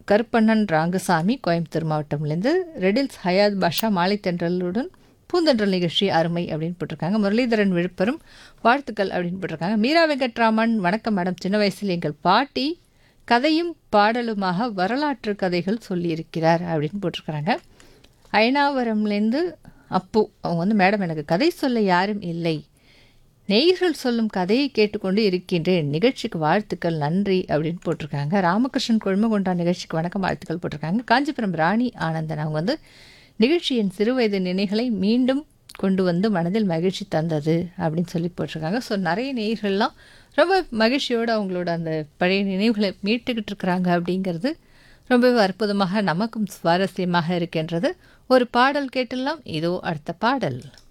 கருப்பண்ணன் ராங்கசாமி கோயம்புத்தூர் மாவட்டம்லேருந்து ரெடில்ஸ் ஹயாத் பாஷா மாலை தென்றலுடன் பூந்தென்றல் நிகழ்ச்சி அருமை அப்படின்னு போட்டிருக்காங்க முரளிதரன் விழுப்புரம் வாழ்த்துக்கள் அப்படின்னு போட்டிருக்காங்க மீரா வெங்கட்ராமன் வணக்கம் மேடம் சின்ன வயசில் எங்கள் பாட்டி கதையும் பாடலுமாக வரலாற்று கதைகள் சொல்லியிருக்கிறார் அப்படின்னு போட்டிருக்கிறாங்க அயனாவரம்லேருந்து அப்பு அவங்க வந்து மேடம் எனக்கு கதை சொல்ல யாரும் இல்லை நேயர்கள் சொல்லும் கதையை கேட்டுக்கொண்டு இருக்கின்றேன் நிகழ்ச்சிக்கு வாழ்த்துக்கள் நன்றி அப்படின்னு போட்டிருக்காங்க ராமகிருஷ்ணன் கொழுமகொண்டா நிகழ்ச்சிக்கு வணக்கம் வாழ்த்துக்கள் போட்டிருக்காங்க காஞ்சிபுரம் ராணி ஆனந்தன் அவங்க வந்து நிகழ்ச்சியின் சிறுவயது நினைகளை மீண்டும் கொண்டு வந்து மனதில் மகிழ்ச்சி தந்தது அப்படின்னு சொல்லி போட்டிருக்காங்க ஸோ நிறைய நேயர்கள்லாம் ரொம்ப மகிழ்ச்சியோடு அவங்களோட அந்த பழைய நினைவுகளை மீட்டுக்கிட்டு இருக்கிறாங்க அப்படிங்கிறது ரொம்பவே அற்புதமாக நமக்கும் சுவாரஸ்யமாக இருக்கின்றது ஒரு பாடல் கேட்டெல்லாம் இதோ அடுத்த பாடல்